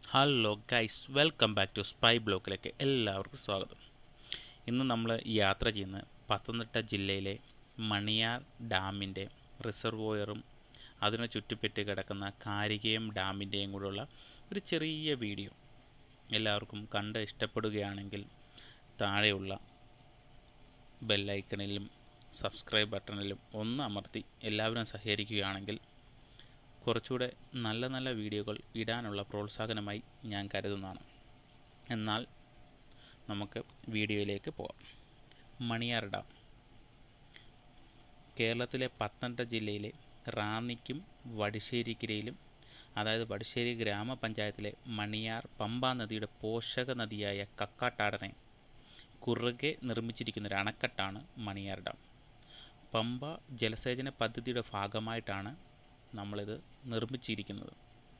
hello guys welcome back to spy ബ്ലോക്കിലേക്ക് എല്ലാവർക്കും സ്വാഗതം ഇന്ന് നമ്മൾ യാത്ര ചെയ്യുന്നത് പത്തനംതിട്ട ജില്ലയിലെ മണിയാർ ഡാമിൻ്റെ റിസർവോയറും അതിനെ ചുറ്റിപ്പറ്റി കിടക്കുന്ന കാരികയം ഡാമിൻ്റെയും കൂടെയുള്ള ഒരു ചെറിയ വീഡിയോ എല്ലാവർക്കും കണ്ട് ഇഷ്ടപ്പെടുകയാണെങ്കിൽ താഴെയുള്ള ബെല്ലൈക്കണിലും സബ്സ്ക്രൈബ് ബട്ടണിലും ഒന്ന് അമർത്തി എല്ലാവരും സഹകരിക്കുകയാണെങ്കിൽ കുറച്ചുകൂടെ നല്ല നല്ല വീഡിയോകൾ ഇടാനുള്ള പ്രോത്സാഹനമായി ഞാൻ കരുതുന്നതാണ് എന്നാൽ നമുക്ക് വീഡിയോയിലേക്ക് പോകാം മണിയാർ ഡാം കേരളത്തിലെ പത്തനംതിട്ട ജില്ലയിലെ റാന്നിക്കും വടിശ്ശേരിക്കരയിലും അതായത് വടിശ്ശേരി ഗ്രാമപഞ്ചായത്തിലെ മണിയാർ പമ്പ നദിയുടെ പോഷക നദിയായ കക്കാട്ടാടനെ കുറുകെ നിർമ്മിച്ചിരിക്കുന്ന ഒരു അണക്കെട്ടാണ് മണിയാർ ഡാം പമ്പ ജലസേചന പദ്ധതിയുടെ ഭാഗമായിട്ടാണ് നമ്മളിത് നിർമ്മിച്ചിരിക്കുന്നത്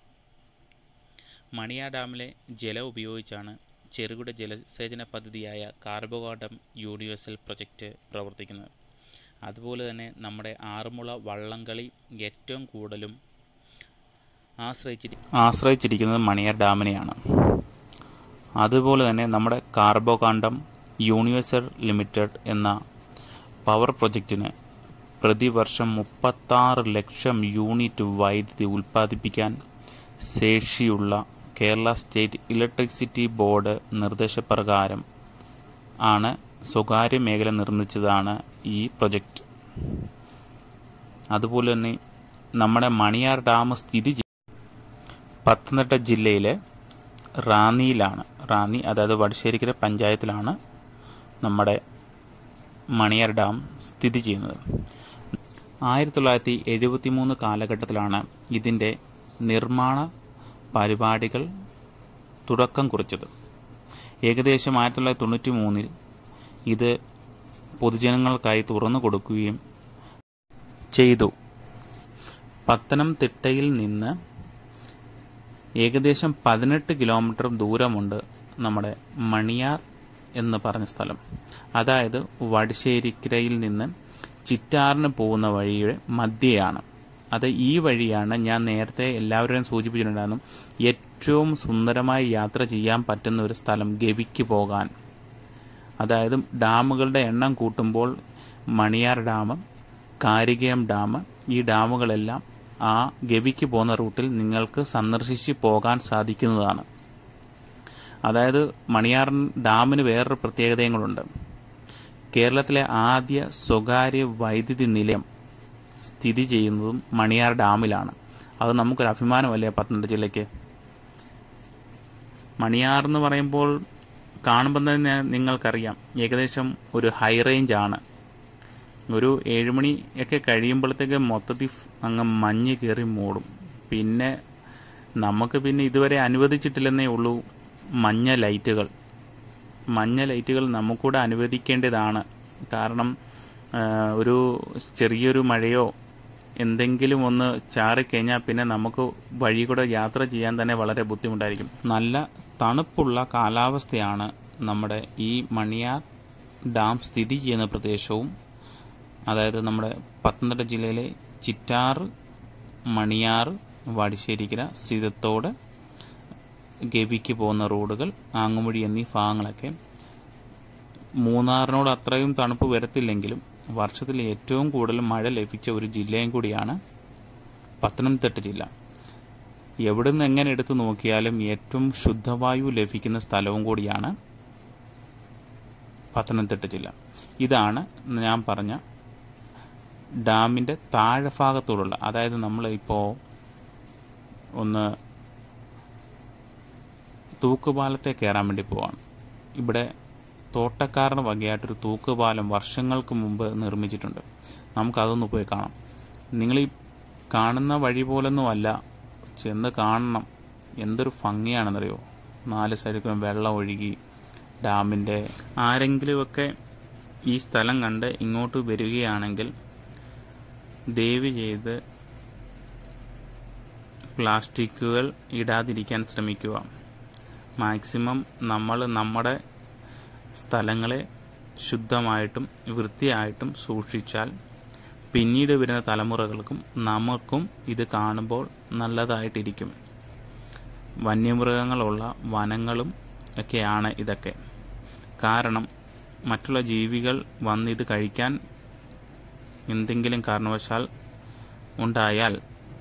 മണിയാ ഡാമിലെ ജലം ഉപയോഗിച്ചാണ് ചെറുകിട ജലസേചന പദ്ധതിയായ കാർബോഗാഡം യൂണിവേഴ്സൽ പ്രൊജക്റ്റ് പ്രവർത്തിക്കുന്നത് അതുപോലെ തന്നെ നമ്മുടെ ആറന്മുള വള്ളംകളി ഏറ്റവും കൂടുതലും ആശ്രയിച്ചിരി ആശ്രയിച്ചിരിക്കുന്നത് മണിയാർ ഡാമിനെയാണ് അതുപോലെ തന്നെ നമ്മുടെ കാർബോകാണ്ടം യൂണിവേഴ്സൽ ലിമിറ്റഡ് എന്ന പവർ പ്രൊജക്റ്റിന് പ്രതിവർഷം മുപ്പത്താറ് ലക്ഷം യൂണിറ്റ് വൈദ്യുതി ഉൽപ്പാദിപ്പിക്കാൻ ശേഷിയുള്ള കേരള സ്റ്റേറ്റ് ഇലക്ട്രിസിറ്റി ബോർഡ് നിർദ്ദേശപ്രകാരം ആണ് സ്വകാര്യ മേഖല നിർമ്മിച്ചതാണ് ഈ പ്രൊജക്റ്റ് അതുപോലെ തന്നെ നമ്മുടെ മണിയാർ ഡാം സ്ഥിതി ചെയ്യ- പത്തനംതിട്ട ജില്ലയിലെ റാന്നിയിലാണ് റാന്നി അതായത് വടശ്ശേരിക്കര പഞ്ചായത്തിലാണ് നമ്മുടെ മണിയാർ ഡാം സ്ഥിതി ചെയ്യുന്നത് ആയിരത്തി തൊള്ളായിരത്തി എഴുപത്തി മൂന്ന് കാലഘട്ടത്തിലാണ് ഇതിൻ്റെ നിർമ്മാണ പരിപാടികൾ തുടക്കം കുറിച്ചത് ഏകദേശം ആയിരത്തി തൊള്ളായിരത്തി തൊണ്ണൂറ്റി മൂന്നിൽ ഇത് പൊതുജനങ്ങൾക്കായി തുറന്നു കൊടുക്കുകയും ചെയ്തു പത്തനംതിട്ടയിൽ നിന്ന് ഏകദേശം പതിനെട്ട് കിലോമീറ്റർ ദൂരമുണ്ട് നമ്മുടെ മണിയാർ എന്ന് പറഞ്ഞ സ്ഥലം അതായത് വടശ്ശേരിക്കരയിൽ നിന്ന് ചിറ്റാറിന് പോകുന്ന വഴിയുടെ മധ്യയാണ് അത് ഈ വഴിയാണ് ഞാൻ നേരത്തെ എല്ലാവരെയും സൂചിപ്പിച്ചിട്ടുണ്ടായിരുന്നു ഏറ്റവും സുന്ദരമായി യാത്ര ചെയ്യാൻ പറ്റുന്ന ഒരു സ്ഥലം ഗവിക്ക് പോകാൻ അതായത് ഡാമുകളുടെ എണ്ണം കൂട്ടുമ്പോൾ മണിയാർ ഡാം കാരികയം ഡാം ഈ ഡാമുകളെല്ലാം ആ ഗവിക്ക് പോകുന്ന റൂട്ടിൽ നിങ്ങൾക്ക് സന്ദർശിച്ച് പോകാൻ സാധിക്കുന്നതാണ് അതായത് മണിയാർ ഡാമിന് വേറൊരു പ്രത്യേകതയും കൂടെ കേരളത്തിലെ ആദ്യ സ്വകാര്യ വൈദ്യുതി നിലയം സ്ഥിതി ചെയ്യുന്നതും മണിയാർ ഡാമിലാണ് അത് നമുക്കൊരു അഭിമാനമല്ലേ പത്തനംതിട്ട ജില്ലയ്ക്ക് മണിയാർ എന്ന് പറയുമ്പോൾ കാണുമ്പോൾ തന്നെ നിങ്ങൾക്കറിയാം ഏകദേശം ഒരു ഹൈ റേഞ്ച് ആണ് ഒരു ഏഴുമണി ഒക്കെ കഴിയുമ്പോഴത്തേക്ക് മൊത്തത്തിൽ അങ്ങ് മഞ്ഞ് കയറി മൂടും പിന്നെ നമുക്ക് പിന്നെ ഇതുവരെ അനുവദിച്ചിട്ടില്ലെന്നേ ഉള്ളൂ മഞ്ഞ ലൈറ്റുകൾ മഞ്ഞ ലൈറ്റുകൾ നമുക്കൂടെ അനുവദിക്കേണ്ടതാണ് കാരണം ആ, ഒരു ചെറിയൊരു മഴയോ എന്തെങ്കിലും ഒന്ന് ചാറിക്കഴിഞ്ഞാൽ പിന്നെ നമുക്ക് വഴി കൂടെ യാത്ര ചെയ്യാൻ തന്നെ വളരെ ബുദ്ധിമുട്ടായിരിക്കും നല്ല തണുപ്പുള്ള കാലാവസ്ഥയാണ് നമ്മുടെ ഈ മണിയാർ ഡാം സ്ഥിതി ചെയ്യുന്ന പ്രദേശവും അതായത് നമ്മുടെ പത്തനംതിട്ട ജില്ലയിലെ ചിറ്റാർ മണിയാർ വാടിശ്ശേരിക്കര സീതത്തോട് ഗവിക്ക് പോകുന്ന റോഡുകൾ ആങ്ങുമൊഴി എന്നീ ഭാഗങ്ങളൊക്കെ മൂന്നാറിനോട് അത്രയും തണുപ്പ് വരത്തില്ലെങ്കിലും വർഷത്തിൽ ഏറ്റവും കൂടുതൽ മഴ ലഭിച്ച ഒരു ജില്ലയും കൂടിയാണ് പത്തനംതിട്ട ജില്ല എവിടെ നിന്ന് എങ്ങനെ എടുത്തു നോക്കിയാലും ഏറ്റവും ശുദ്ധവായു ലഭിക്കുന്ന സ്ഥലവും കൂടിയാണ് പത്തനംതിട്ട ജില്ല ഇതാണ് ഞാൻ പറഞ്ഞ ഡാമിൻ്റെ താഴെഭാഗത്തോടുള്ള അതായത് നമ്മൾ ഇപ്പോൾ ഒന്ന് തൂക്കുപാലത്തെ കയറാൻ വേണ്ടി പോവാണ് ഇവിടെ തോട്ടക്കാരന് വകയായിട്ടൊരു തൂക്കുപാലം വർഷങ്ങൾക്ക് മുമ്പ് നിർമ്മിച്ചിട്ടുണ്ട് നമുക്കതൊന്ന് പോയി കാണാം നിങ്ങൾ ഈ കാണുന്ന വഴി പോലൊന്നും അല്ല ചെന്ന് കാണണം എന്തൊരു ഭംഗിയാണെന്നറിയോ നാല് സൈഡിലും വെള്ളം ഒഴുകി ഡാമിൻ്റെ ആരെങ്കിലുമൊക്കെ ഈ സ്ഥലം കണ്ട് ഇങ്ങോട്ട് വരികയാണെങ്കിൽ ദയവ് ചെയ്ത് പ്ലാസ്റ്റിക്കുകൾ ഇടാതിരിക്കാൻ ശ്രമിക്കുക മാക്സിമം നമ്മൾ നമ്മുടെ സ്ഥലങ്ങളെ ശുദ്ധമായിട്ടും വൃത്തിയായിട്ടും സൂക്ഷിച്ചാൽ പിന്നീട് വരുന്ന തലമുറകൾക്കും നമുക്കും ഇത് കാണുമ്പോൾ നല്ലതായിട്ടിരിക്കും വന്യമൃഗങ്ങളുള്ള വനങ്ങളും ഒക്കെയാണ് ഇതൊക്കെ കാരണം മറ്റുള്ള ജീവികൾ വന്നിത് കഴിക്കാൻ എന്തെങ്കിലും കാരണവശാൽ ഉണ്ടായാൽ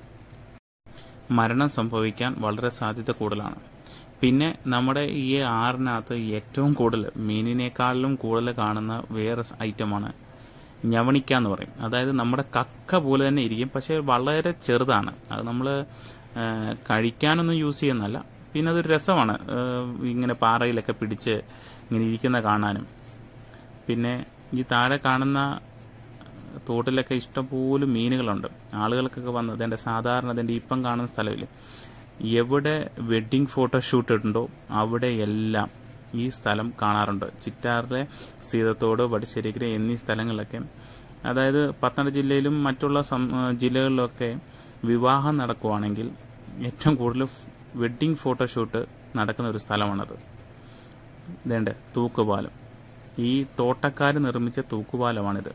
മരണം സംഭവിക്കാൻ വളരെ സാധ്യത കൂടുതലാണ് പിന്നെ നമ്മുടെ ഈ ആറിനകത്ത് ഏറ്റവും കൂടുതൽ മീനിനേക്കാളിലും കൂടുതൽ കാണുന്ന വേറെ ഐറ്റമാണ് ഞവണിക്ക എന്ന് പറയും അതായത് നമ്മുടെ കക്ക പോലെ തന്നെ ഇരിക്കും പക്ഷേ വളരെ ചെറുതാണ് അത് നമ്മൾ കഴിക്കാനൊന്നും യൂസ് ചെയ്യുന്നതല്ല പിന്നെ അതൊരു രസമാണ് ആ, ഇങ്ങനെ പാറയിലൊക്കെ പിടിച്ച് ഇങ്ങനെ ഇരിക്കുന്ന കാണാനും പിന്നെ ഈ താഴെ കാണുന്ന തോട്ടിലൊക്കെ ഇഷ്ടംപോലെ മീനുകളുണ്ട് ആളുകൾക്കൊക്കെ വന്ന് അതിൻ്റെ സാധാരണ അതിൻ്റെ ഇപ്പം കാണുന്ന സ്ഥലമില്ല എവിടെ വെഡ്ഡിങ് ഫോട്ടോഷൂട്ട് ഉണ്ടോ അവിടെ എല്ലാം ഈ സ്ഥലം കാണാറുണ്ട് ചിറ്റാറിലെ സീതത്തോട് വടിശ്ശേരിക്കര എന്നീ സ്ഥലങ്ങളിലൊക്കെ അതായത് പത്തനംതിട്ട ജില്ലയിലും മറ്റുള്ള സം- ആ, ജില്ലകളിലൊക്കെ വിവാഹം നടക്കുവാണെങ്കിൽ ഏറ്റവും കൂടുതൽ വെഡ്ഡിങ് ഫോട്ടോഷൂട്ട് നടക്കുന്ന ഒരു സ്ഥലമാണത് ഇതേണ്ട തൂക്കുപാലം ഈ തോട്ടക്കാർ നിർമ്മിച്ച തൂക്കുപാലമാണിത്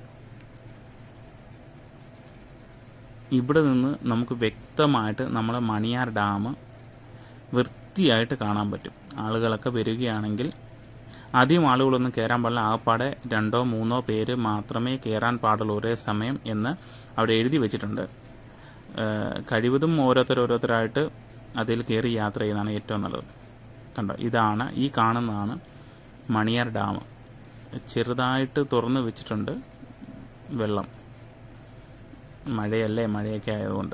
ഇവിടെ നിന്ന് നമുക്ക് വ്യക്തമായിട്ട് നമ്മുടെ മണിയാർ ഡാം വൃത്തിയായിട്ട് കാണാൻ പറ്റും ആളുകളൊക്കെ വരികയാണെങ്കിൽ അധികം ആളുകളൊന്നും കയറാൻ പാടില്ല ആകപ്പാടെ രണ്ടോ മൂന്നോ പേര് മാത്രമേ കയറാൻ പാടുള്ളൂ ഒരേ സമയം എന്ന് അവിടെ എഴുതി വെച്ചിട്ടുണ്ട് ഏഹ് കഴിവതും ഓരോരുത്തർ ഓരോരുത്തരായിട്ട് അതിൽ കയറി യാത്ര ചെയ്യുന്നതാണ് ഏറ്റവും നല്ലത് കണ്ടോ ഇതാണ് ഈ കാണുന്നതാണ് മണിയാർ ഡാം ചെറുതായിട്ട് തുറന്ന് വെച്ചിട്ടുണ്ട് വെള്ളം മഴയല്ലേ മഴയൊക്കെ ആയതുകൊണ്ട്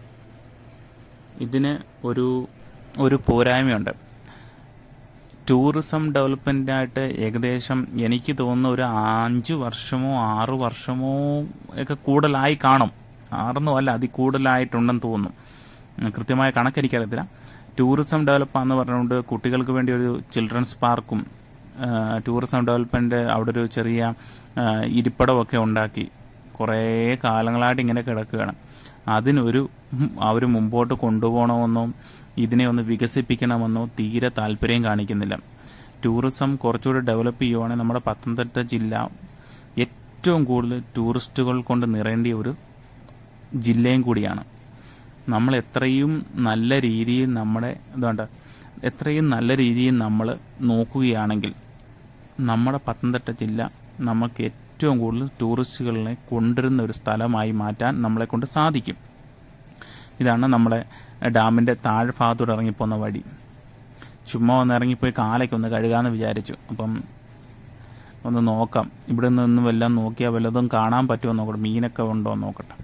ഇതിന് ഒരു ഒരു പോരായ്മയുണ്ട് ടൂറിസം ഡെവലപ്മെൻറ്റായിട്ട് ഏകദേശം എനിക്ക് തോന്നുന്നു ഒരു അഞ്ച് വർഷമോ ആറ് വർഷമോ ഒക്കെ കൂടുതലായി കാണും ആറൊന്നും അല്ല അതിൽ കൂടുതലായിട്ടുണ്ടെന്ന് തോന്നുന്നു ഉം, കൃത്യമായ കണക്കെനിക്കറിയത്തില്ല ടൂറിസം ഡെവലപ്പ് എന്ന് പറഞ്ഞുകൊണ്ട് കുട്ടികൾക്ക് വേണ്ടി ഒരു ചിൽഡ്രൻസ് പാർക്കും ആ, ടൂറിസം ഡെവലപ്മെൻറ്റ് അവിടെ ഒരു ചെറിയ ആ, ഇരിപ്പിടമൊക്കെ ഉണ്ടാക്കി കുറേ കാലങ്ങളായിട്ട് ഇങ്ങനെ കിടക്കുകയാണ് അതിനൊരു അവർ മുമ്പോട്ട് കൊണ്ടുപോകണമെന്നോ ഇതിനെ ഒന്ന് വികസിപ്പിക്കണമെന്നോ തീരെ താല്പര്യം കാണിക്കുന്നില്ല ടൂറിസം കുറച്ചുകൂടി ഡെവലപ്പ് ചെയ്യുവാണെങ്കിൽ നമ്മുടെ പത്തനംതിട്ട ജില്ല ഏറ്റവും കൂടുതൽ ടൂറിസ്റ്റുകൾ കൊണ്ട് നിറയേണ്ടിയ ഒരു ജില്ലയും കൂടിയാണ് നമ്മൾ എത്രയും നല്ല രീതിയിൽ നമ്മുടെ എന്തുകൊണ്ട് എത്രയും നല്ല രീതിയിൽ നമ്മൾ നോക്കുകയാണെങ്കിൽ നമ്മുടെ പത്തനംതിട്ട ജില്ല നമുക്ക് ഏറ്റവും കൂടുതൽ ടൂറിസ്റ്റുകളെ കൊണ്ടുവരുന്ന ഒരു സ്ഥലമായി മാറ്റാൻ നമ്മളെ കൊണ്ട് സാധിക്കും ഇതാണ് നമ്മുടെ ഡാമിൻ്റെ താഴ്ഭാഗത്തൂടെ ഇറങ്ങിപ്പോകുന്ന വഴി ചുമ്മാ ഒന്ന് ഇറങ്ങിപ്പോയി കാലൊക്കെ ഒന്ന് കഴുകാമെന്ന് വിചാരിച്ചു അപ്പം ഒന്ന് നോക്കാം ഇവിടെ നിന്ന് വല്ലതും നോക്കിയാൽ വല്ലതും കാണാൻ പറ്റുമോ നോക്കട്ടെ മീനൊക്കെ ഉണ്ടോ എന്ന് നോക്കട്ടെ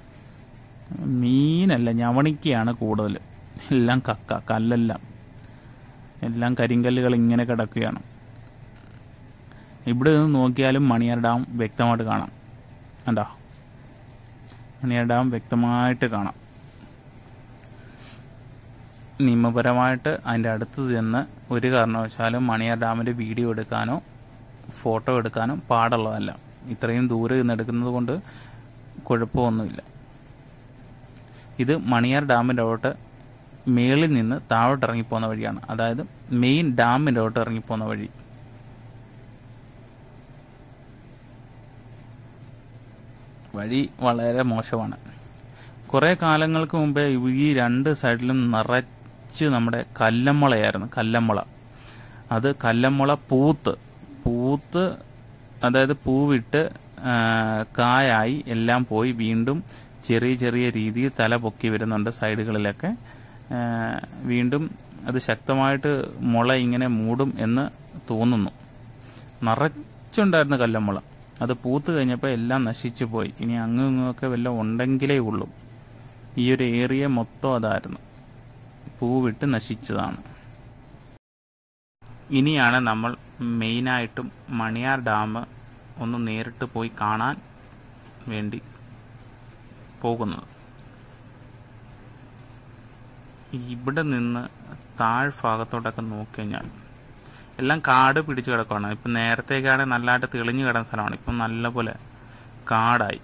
മീനല്ല ഞവണിക്കയാണ് കൂടുതൽ എല്ലാം കക്ക കല്ലെല്ലാം എല്ലാം കരിങ്കല്ലുകൾ ഇങ്ങനെ കിടക്കുകയാണ് ഇവിടെ നിന്ന് നോക്കിയാലും മണിയാർ ഡാം വ്യക്തമായിട്ട് കാണാം കണ്ടോ മണിയാർ ഡാം വ്യക്തമായിട്ട് കാണാം നിയമപരമായിട്ട് അതിൻ്റെ അടുത്ത് ചെന്ന് ഒരു കാരണവശാലും മണിയാർ ഡാമിൻ്റെ വീഡിയോ എടുക്കാനോ ഫോട്ടോ എടുക്കാനോ പാടുള്ളതല്ല ഇത്രയും ദൂരെ നിന്ന് എടുക്കുന്നത് കൊണ്ട് കുഴപ്പമൊന്നുമില്ല ഇത് മണിയാർ ഡാമിൻ്റെ അവിടോട്ട് മേളിൽ നിന്ന് താഴോട്ട് ഇറങ്ങിപ്പോകുന്ന വഴിയാണ് അതായത് മെയിൻ ഡാമിൻ്റെ അവിടോട്ട് ഇറങ്ങിപ്പോകുന്ന വഴി വഴി വളരെ മോശമാണ് കുറേ കാലങ്ങൾക്ക് മുമ്പേ ഈ രണ്ട് സൈഡിലും നിറച്ച് നമ്മുടെ കല്ലമ്മളയായിരുന്നു കല്ലമ്മള അത് കല്ലമ്മള പൂത്ത് പൂത്ത് അതായത് പൂവിട്ട് ആ, കായായി എല്ലാം പോയി വീണ്ടും ചെറിയ ചെറിയ രീതിയിൽ തല പൊക്കി വരുന്നുണ്ട് സൈഡുകളിലൊക്കെ ആ, വീണ്ടും അത് ശക്തമായിട്ട് മുള ഇങ്ങനെ മൂടും എന്ന് തോന്നുന്നു നിറച്ചുണ്ടായിരുന്ന കല്ലമുള അത് പൂത്ത് കഴിഞ്ഞപ്പോൾ എല്ലാം നശിച്ചു പോയി ഇനി അങ്ങും ഇങ്ങുമൊക്കെ വല്ലതും ഉണ്ടെങ്കിലേ ഉള്ളൂ ഈ ഒരു ഏരിയ മൊത്തം അതായിരുന്നു പൂവിട്ട് നശിച്ചതാണ് ഇനിയാണ് നമ്മൾ മെയിനായിട്ടും മണിയാർ ഡാം ഒന്ന് നേരിട്ട് പോയി കാണാൻ വേണ്ടി പോകുന്നത് ഇവിടെ നിന്ന് താഴ്ഭാഗത്തോട്ടൊക്കെ നോക്കിക്കഴിഞ്ഞാൽ എല്ലാം കാട് പിടിച്ച് കിടക്കുകയാണ് ഇപ്പം നേരത്തേക്കാണെങ്കിൽ നല്ലതായിട്ട് തെളിഞ്ഞു കിടന്ന സ്ഥലമാണ് ഇപ്പം നല്ലപോലെ കാടായി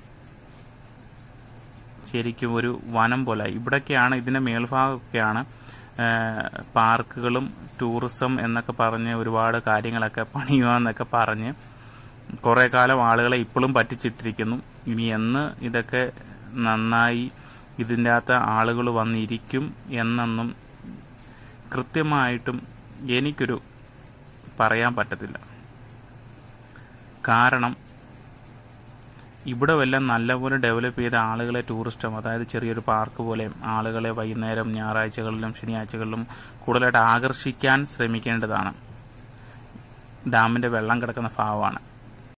ശരിക്കും ഒരു വനം പോലെ ഇവിടൊക്കെയാണ് ഇതിൻ്റെ മേൽഭാഗമൊക്കെയാണ് ആ, പാർക്കുകളും ടൂറിസം എന്നൊക്കെ പറഞ്ഞ് ഒരുപാട് കാര്യങ്ങളൊക്കെ പണിയുവാന്നൊക്കെ പറഞ്ഞ് കുറേ കാലം ആളുകളെ ഇപ്പോഴും പറ്റിച്ചിട്ടിരിക്കുന്നു ഇനി എന്ന് ഇതൊക്കെ നന്നായി ഇതിൻ്റെ അകത്ത് ആളുകൾ വന്നിരിക്കും എന്നൊന്നും കൃത്യമായിട്ടും എനിക്കൊരു പറയാൻ പറ്റത്തില്ല കാരണം ഇവിടെ വല്ല നല്ലപോലെ ഡെവലപ്പ് ചെയ്ത ആളുകളെ ടൂറിസ്റ്റും അതായത് ചെറിയൊരു പാർക്ക് പോലെ ആളുകളെ വൈകുന്നേരം ഞായറാഴ്ചകളിലും ശനിയാഴ്ചകളിലും കൂടുതലായിട്ട് ആകർഷിക്കാൻ ശ്രമിക്കേണ്ടതാണ് ഡാമിൻ്റെ വെള്ളം കിടക്കുന്ന ഭാഗമാണ്